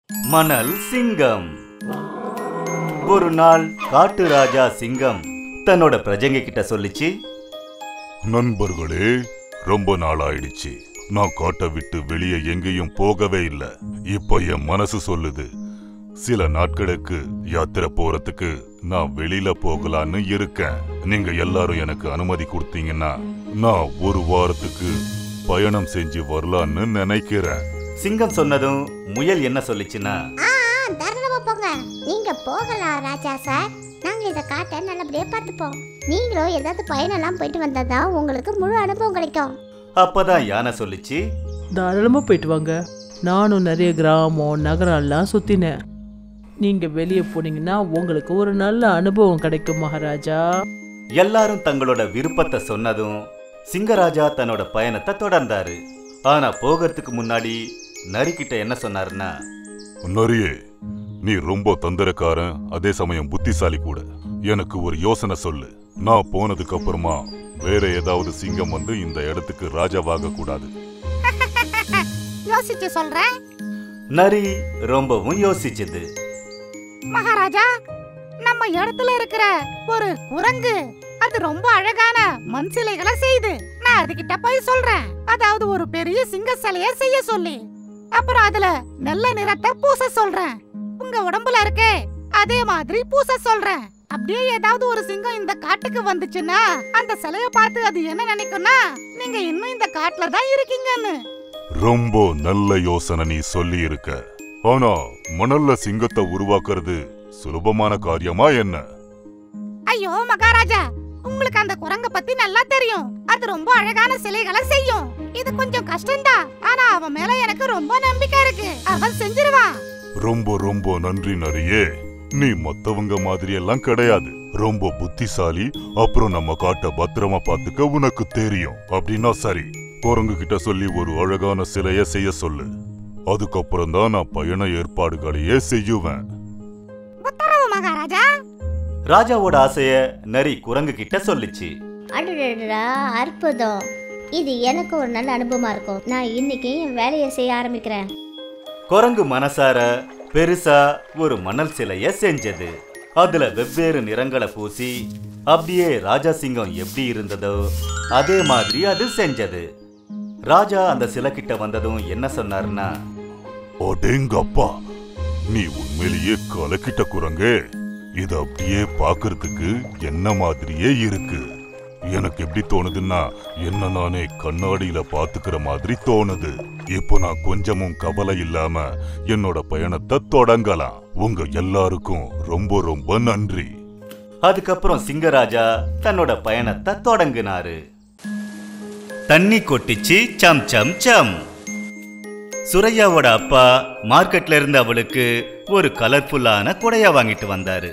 மணல் சிங்கம் ஒரு நாள் காட்டு ராஜா சிங்கம் தன்னோட பிரஜங்க கிட்ட சொல்லிச்சு நண்பர்களே ரொம்ப நாள் ஆயிடுச்சு நான் காட்டை விட்டு வெளியே எங்கேயும் போகவே இல்ல இப்ப என் மனசு சொல்லுது சில நாட்களுக்கு யாத்திரை போறதுக்கு நான் வெளியில போகலான்னு இருக்கேன் நீங்க எல்லாரும் எனக்கு அனுமதி கொடுத்தீங்கன்னா நான் ஒரு வாரத்துக்கு பயணம் செஞ்சு வரலான்னு நினைக்கிறேன் சிங்கம் சொன்னதும் முயல் என்ன சொல்லிச்சுன்னா ஆ ஆ, தாராளமா போங்க நீங்க போகலாம் ராஜா சார் நாங்க இதை காட்ட நல்லபடியா பார்த்துப்போம் நீங்களும் ஏதாவது பயணம்லாம் போயிட்டு வந்தாதான் உங்களுக்கு முழு அனுபவம் கிடைக்கும் அப்பதான் யானை சொல்லிச்சு தாராளமாக போயிட்டு வாங்க நானும் நிறைய கிராமம் நகரம் எல்லாம் சுற்றினேன் நீங்கள் வெளியே போனீங்கன்னா உங்களுக்கு ஒரு நல்ல அனுபவம் கிடைக்கும் மகாராஜா எல்லாரும் தங்களோட விருப்பத்தை சொன்னதும் சிங்கராஜா தன்னோட பயணத்தை தொடர்ந்தாரு ஆனா போகிறதுக்கு முன்னாடி நரிக்கிட்ட என்ன சொன்னாருன்னா நரியே நீ ரொம்ப தந்திரக்காரன் அதே சமயம் புத்திசாலி கூட எனக்கு ஒரு யோசனை சொல்லு நான் போனதுக்கு அப்புறமா வேற ஏதாவது சிங்கம் வந்து இந்த இடத்துக்கு ராஜாவாக கூடாது யோசிச்சு சொல்றேன் நரி ரொம்பவும் யோசிச்சது மகாராஜா நம்ம இடத்துல இருக்கிற ஒரு குரங்கு அது ரொம்ப அழகான மண் சிலைகளை செய்யுது நான் அதுகிட்ட போய் சொல்றேன் அதாவது ஒரு பெரிய சிங்க சிலைய செய்ய சொல்லி அப்புறம் அதுல நல்ல நிறத்தை பூச சொல்றேன் உங்க உடம்புல இருக்கே அதே மாதிரி பூச சொல்றேன் அப்படியே ஏதாவது ஒரு சிங்கம் இந்த காட்டுக்கு வந்துச்சுன்னா அந்த சிலைய பார்த்து அது என்ன நினைக்கும்னா நீங்க இன்னும் இந்த காட்டுல தான் இருக்கீங்கன்னு ரொம்ப நல்ல யோசனை நீ சொல்லி இருக்க ஆனா மணல்ல சிங்கத்தை உருவாக்குறது சுலபமான காரியமா என்ன ஐயோ மகாராஜா உங்களுக்கு அந்த குரங்க பத்தி நல்லா தெரியும் அது ரொம்ப அழகான சிலைகளை செய்யும் இது கொஞ்சம் கஷ்டம்தான் ஆனா அவன் மேல எனக்கு ரொம்ப நம்பிக்கை இருக்கு அவன் செஞ்சிருவான் ரொம்ப ரொம்ப நன்றி நரியே நீ மத்தவங்க மாதிரி எல்லாம் கிடையாது ரொம்ப புத்திசாலி அப்புறம் நம்ம காட்ட பத்திரமா பாத்துக்க உனக்கு தெரியும் அப்படின்னா சரி குரங்கு கிட்ட சொல்லி ஒரு அழகான சிலைய செய்ய சொல்லு அதுக்கப்புறம் தான் நான் பயண ஏற்பாடுகளையே செய்யுவேன் உத்தரவு மகாராஜா ராஜாவோட ஆசைய நரி குரங்கு கிட்ட சொல்லிச்சு அடடடா அற்புதம் இது எனக்கு ஒரு நல்ல அனுபவமா இருக்கும் நான் இன்னைக்கு என் வேலையை செய்ய ஆரம்பிக்கிறேன் குரங்கு மனசார பெருசா ஒரு மணல் சிலைய செஞ்சது அதுல வெவ்வேறு நிறங்களை பூசி அப்படியே ராஜா சிங்கம் எப்படி இருந்ததோ அதே மாதிரி அது செஞ்சது ராஜா அந்த சிலை கிட்ட வந்ததும் என்ன சொன்னாருன்னா அடேங்கப்பா நீ உண்மையிலேயே கலக்கிட்ட குரங்கே இது அப்படியே பாக்குறதுக்கு என்ன மாதிரியே இருக்கு எனக்கு எப்படி தோணுதுன்னா என்ன நானே கண்ணாடியில பாத்துக்கிற மாதிரி தோணுது இப்போ நான் கொஞ்சமும் கவலை இல்லாம என்னோட பயணத்தை தொடங்கலாம் உங்க எல்லாருக்கும் ரொம்ப ரொம்ப நன்றி அதுக்கப்புறம் சிங்கராஜா தன்னோட பயணத்தை தொடங்கினாரு தண்ணி கொட்டிச்சு சம் சம் சம் சுரையாவோட அப்பா மார்க்கெட்ல இருந்து அவளுக்கு ஒரு கலர்ஃபுல்லான குடையா வாங்கிட்டு வந்தாரு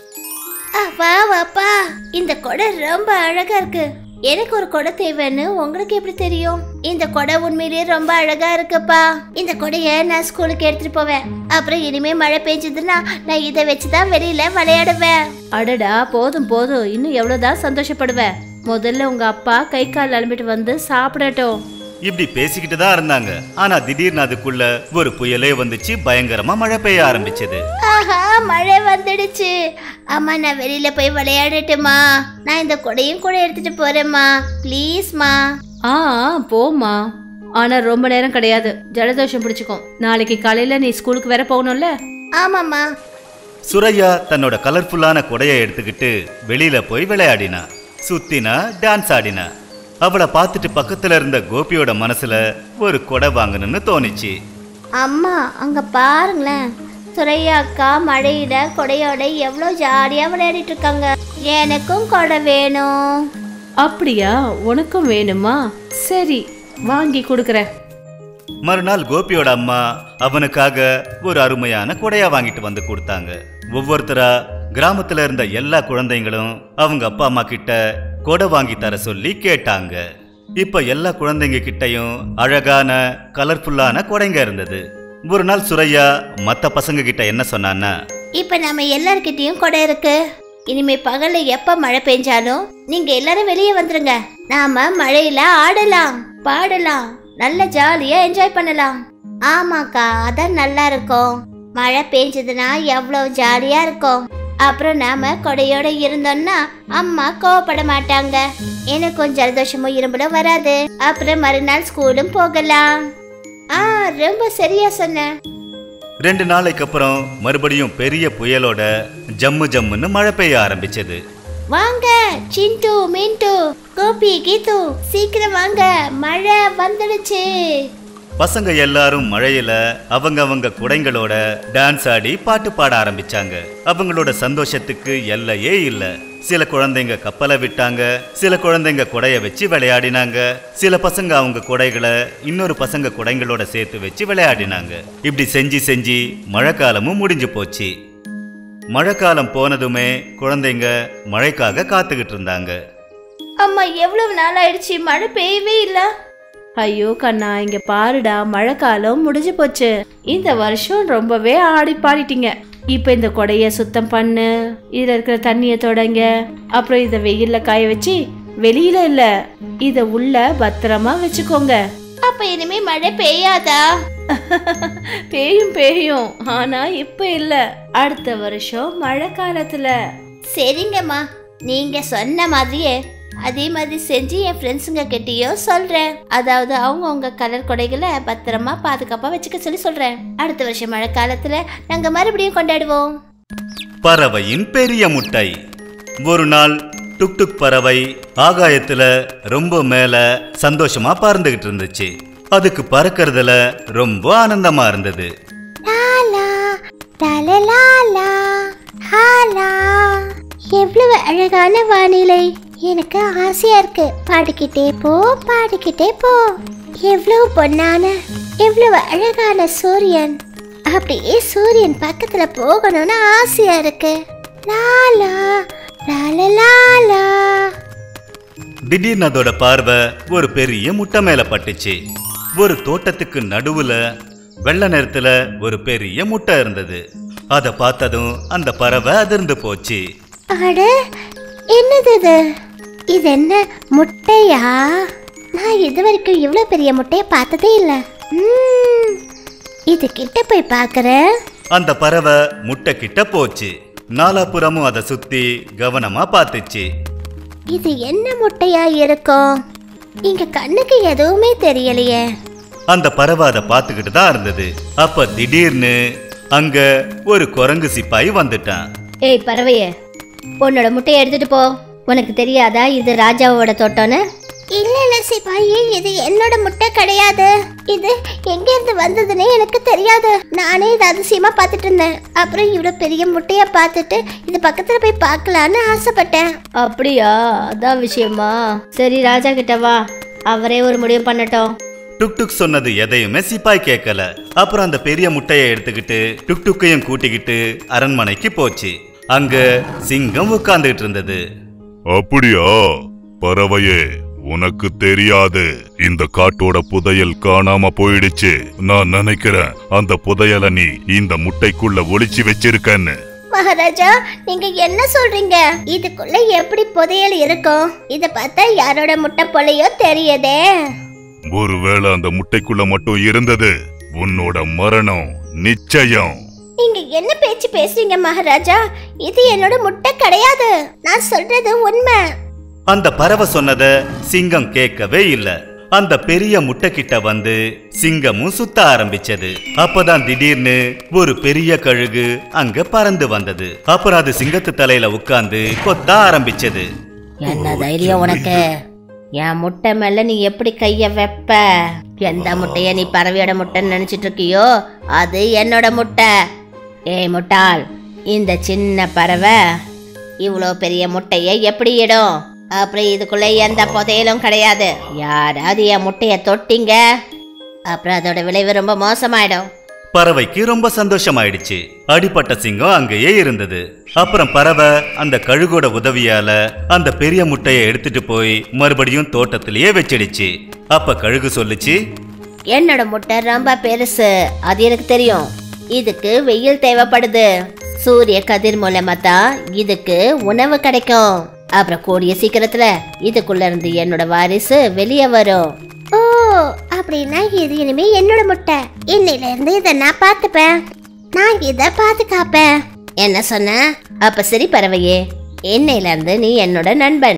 வா வாப்பா இந்த கொடை ரொம்ப அழகா இருக்கு எனக்கு ஒரு கொடை தேவைன்னு உங்களுக்கு எப்படி தெரியும் இந்த கொடை உண்மையிலேயே ரொம்ப அழகா இருக்குப்பா இந்த கொடைய நான் ஸ்கூலுக்கு எடுத்துட்டு போவேன் அப்புறம் இனிமே மழை பெஞ்சதுன்னா நான் இதை வச்சுதான் வெளியில விளையாடுவேன் அடடா போதும் போதும் இன்னும் எவ்வளவுதான் சந்தோஷப்படுவ முதல்ல உங்க அப்பா கை கால் அலம்பிட்டு வந்து சாப்பிடட்டும் இப்படி பேசிக்கிட்டு தான் இருந்தாங்க ஆனா திடீர்னு அதுக்குள்ள ஒரு புயலே வந்துச்சு பயங்கரமா மழை பெய்ய ஆரம்பிச்சது ஆஹா மழை வந்துடுச்சு அம்மா நான் வெளியில போய் விளையாடட்டுமா நான் இந்த கொடையும் கூட எடுத்துட்டு போறேம்மா ப்ளீஸ்மா ஆ ஆ, போம்மா ஆனா ரொம்ப நேரம் கிடையாது ஜலதோஷம் பிடிச்சுக்கும் நாளைக்கு காலையில நீ ஸ்கூலுக்கு வேற போகணும்ல ஆமாம்மா சுரையா தன்னோட கலர்ஃபுல்லான கொடையை எடுத்துக்கிட்டு வெளியில போய் விளையாடினா சுத்தினா டான்ஸ் ஆடினா அவளை பார்த்துட்டு பக்கத்துல இருந்த கோபியோட மனசுல ஒரு கொடை வாங்கணும்னு தோணுச்சு அம்மா அங்க பாருங்களேன் சுரையா அக்கா மழையில கொடையோட எவ்வளோ ஜாலியா விளையாடிட்டு இருக்காங்க எனக்கும் கொடை வேணும் அப்படியா உனக்கும் வேணுமா சரி வாங்கி கொடுக்குறேன் மறுநாள் கோபியோட அம்மா அவனுக்காக ஒரு அருமையான கொடையா வாங்கிட்டு வந்து கொடுத்தாங்க ஒவ்வொருத்தரா கிராமத்துல இருந்த எல்லா குழந்தைங்களும் அவங்க அப்பா அம்மா கிட்ட கொடை வாங்கி தர சொல்லி கேட்டாங்க இப்ப எல்லா குழந்தைங்க கிட்டயும் அழகான கலர்ஃபுல்லான கொடைங்க இருந்தது ஒரு நாள் சுரையா மத்த பசங்க கிட்ட என்ன சொன்னான்னா இப்ப நம்ம எல்லார்கிட்டயும் கொடை இருக்கு இனிமே பகல்ல எப்ப மழை பெஞ்சாலும் நீங்க எல்லாரும் வெளியே வந்துருங்க நாம மழையில ஆடலாம் பாடலாம் நல்ல ஜாலியா என்ஜாய் பண்ணலாம் ஆமாக்கா அதான் நல்லா இருக்கும் மழை பெஞ்சதுன்னா எவ்வளவு ஜாலியா இருக்கும் அப்புறம் நாம கொடையோட இருந்தோம்னா அம்மா கோவப்பட மாட்டாங்க எனக்கும் ஜலதோஷமும் இரும்பலும் வராது அப்புறம் மறுநாள் ஸ்கூலும் போகலாம் ஆ ரொம்ப சரியா சொன்ன ரெண்டு நாளைக்கு அப்புறம் மறுபடியும் பெரிய புயலோட ஜம்மு ஜம்முன்னு மழை பெய்ய ஆரம்பிச்சது வாங்க சிண்டு மிண்டு கோபி கீது சீக்கிரம் வாங்க மழை வந்துடுச்சு பசங்க எல்லாரும் மழையில அவங்க அவங்க குடைங்களோட டான்ஸ் ஆடி பாட்டு பாட ஆரம்பிச்சாங்க அவங்களோட சந்தோஷத்துக்கு எல்லையே இல்ல சில குழந்தைங்க கப்பலை விட்டாங்க சில குழந்தைங்க குடைய வச்சு விளையாடினாங்க சில பசங்க அவங்க குடைகளை இன்னொரு பசங்க குடைங்களோட சேர்த்து வச்சு விளையாடினாங்க இப்படி செஞ்சு செஞ்சு மழைக்காலமும் முடிஞ்சு போச்சு மழைக்காலம் போனதுமே குழந்தைங்க மழைக்காக காத்துக்கிட்டு இருந்தாங்க அம்மா எவ்வளவு நாள் ஆயிடுச்சு மழை பெய்யவே இல்ல ஐயோ கண்ணா இங்க பாருடா மழைக்காலம் முடிஞ்சு போச்சு இந்த வருஷம் ரொம்பவே ஆடி பாடிட்டீங்க இப்போ இந்த கொடைய சுத்தம் பண்ணு இதுல இருக்கிற தண்ணிய தொடங்க அப்புறம் இத வெயில்ல காய வச்சு வெளியில இல்ல இத உள்ள பத்திரமா வச்சுக்கோங்க அப்ப இனிமே மழை பெய்யாதா பேயும் பேயும் ஆனா இப்ப இல்ல அடுத்த வருஷம் மழை காலத்துல சரிங்கம்மா நீங்க சொன்ன மாதிரியே அதே மாதிரி செஞ்சு என் ஃப்ரெண்ட்ஸுங்க கிட்டயும் சொல்றேன் அதாவது அவங்க உங்க கலர் கொடைகளை பத்திரமா பாதுகாப்பா வச்சுக்க சொல்லி சொல்றேன் அடுத்த வருஷம் மழை காலத்துல நாங்க மறுபடியும் கொண்டாடுவோம் பறவையின் பெரிய முட்டை ஒரு நாள் டுக் டுக் பறவை ஆகாயத்துல ரொம்ப மேல சந்தோஷமா பறந்துகிட்டு இருந்துச்சு அதுக்கு பறக்கறதுல ரொம்ப ஆனந்தமா இருந்தது லாலா லலலாலா ஹாலா எவ்வளவு அழகான வானிலை எனக்கு ஆசையா இருக்கு பாடிக்கிட்டே போ பாடிக்கிட்டே போ எவ்வளவு பொன்னான எவ்வளவு அழகான சூரியன் அப்படியே சூரியன் பக்கத்துல போகணும்னு ஆசையா இருக்கு லாலா லாலலாலா திடீர்னு அதோட பார்வை ஒரு பெரிய முட்டை மேல பட்டுச்சு ஒரு தோட்டத்துக்கு நடுவுல வெள்ளை நிறத்துல ஒரு பெரிய முட்டை இருந்தது அதை பார்த்ததும் அந்த பறவை அதிர்ந்து போச்சு அட என்னது இது இது என்ன முட்டையா நான் இது வரைக்கும் இவ்வளோ பெரிய முட்டையை பார்த்ததே இல்லை ம்ம். இது கிட்ட போய் பார்க்கறேன் அந்த பறவை முட்டை கிட்ட போச்சு நாலாபுறமும் அதை சுத்தி கவனமா பார்த்துச்சு இது என்ன முட்டையா இருக்கும் இங்க கண்ணுக்கு எதுவுமே தெரியலையே அந்த பறவை அதை பார்த்துக்கிட்டு தான் இருந்தது அப்ப திடீர்னு அங்க ஒரு குரங்கு சிப்பாய் வந்துட்டான் ஏய் பறவையே உன்னோட முட்டையை எடுத்துட்டு போ உனக்கு தெரியாதா இது ராஜாவோட தோட்டம்னு இல்ல இல்ல சிப்பாயி இது என்னோட முட்டை கிடையாது இது எங்க இருந்து வந்ததுன்னே எனக்கு தெரியாது நானே இது அதிசயமா பார்த்துட்டு இருந்தேன் அப்புறம் இவ்வளவு பெரிய முட்டைய பார்த்துட்டு இது பக்கத்துல போய் பார்க்கலான்னு ஆசைப்பட்டேன் அப்படியா அதான் விஷயமா சரி ராஜா கிட்ட வா அவரே ஒரு முடிவு பண்ணட்டும் டுக் டுக் சொன்னது எதையுமே சிப்பாய் கேட்கல அப்புறம் அந்த பெரிய முட்டையை எடுத்துக்கிட்டு டுக் டுக்கையும் கூட்டிக்கிட்டு அரண்மனைக்கு போச்சு அங்க சிங்கம் உட்கார்ந்துகிட்டு இருந்தது அப்படியா பறவையே உனக்கு தெரியாது இந்த காட்டோட புதையல் காணாம போயிடுச்சு நான் நினைக்கிறேன் அந்த புதையலை நீ இந்த முட்டைக்குள்ள ஒளிச்சு வச்சிருக்கன்னு மகாராஜா நீங்க என்ன சொல்றீங்க இதுக்குள்ள எப்படி புதையல் இருக்கும் இத பார்த்தா யாரோட முட்டை போலையோ தெரியுதே ஒருவேளை அந்த முட்டைக்குள்ள மட்டும் இருந்தது உன்னோட மரணம் நிச்சயம் நீங்க என்ன பேச்சு பேசுறீங்க மகாராஜா இது என்னோட முட்டை கிடையாது நான் சொல்றது உண்மை அந்த பறவை சொன்னத சிங்கம் கேட்கவே இல்ல அந்த பெரிய முட்டை கிட்ட வந்து சிங்கமும் சுத்த ஆரம்பிச்சது அப்பதான் திடீர்னு ஒரு பெரிய கழுகு அங்க பறந்து வந்தது அப்புறம் அது சிங்கத்து தலையில உட்கார்ந்து கொத்த ஆரம்பிச்சது என்ன தைரியம் உனக்கு என் முட்டை மேல நீ எப்படி கைய வைப்ப எந்த முட்டைய நீ பறவையோட முட்டைன்னு நினைச்சிட்டு இருக்கியோ அது என்னோட முட்டை ஏய் முட்டாள் இந்த சின்ன பறவை இவ்வளோ பெரிய முட்டைய எப்படி இடும் அப்புறம் இதுக்குள்ள எந்த புதையலும் கிடையாது யாராவது என் முட்டைய தொட்டிங்க அப்புறம் அதோட விளைவு ரொம்ப மோசமாயிடும் பறவைக்கு ரொம்ப சந்தோஷமாயிடுச்சு அடிப்பட்ட சிங்கம் அங்கேயே இருந்தது அப்புறம் பறவை அந்த கழுகோட உதவியால அந்த பெரிய முட்டையை எடுத்துட்டு போய் மறுபடியும் தோட்டத்திலேயே வச்சிடுச்சு அப்ப கழுகு சொல்லுச்சு என்னோட முட்டை ரொம்ப பெருசு அது எனக்கு தெரியும் இதுக்கு வெயில் தேவைப்படுது சூரிய கதிர் மூலமா தான் இதுக்கு உணவு கிடைக்கும் அப்புறம் கூடிய சீக்கிரத்துல இதுக்குள்ள இருந்து என்னோட வாரிசு வெளியே வரும் ஓ அப்படின்னா இது இனிமே என்னோட முட்டை இன்னையில இருந்து இதை நான் பார்த்துப்பேன் நான் இத பாதுகாப்பேன் என்ன சொன்ன அப்ப சரி பறவையே இன்னையில இருந்து நீ என்னோட நண்பன்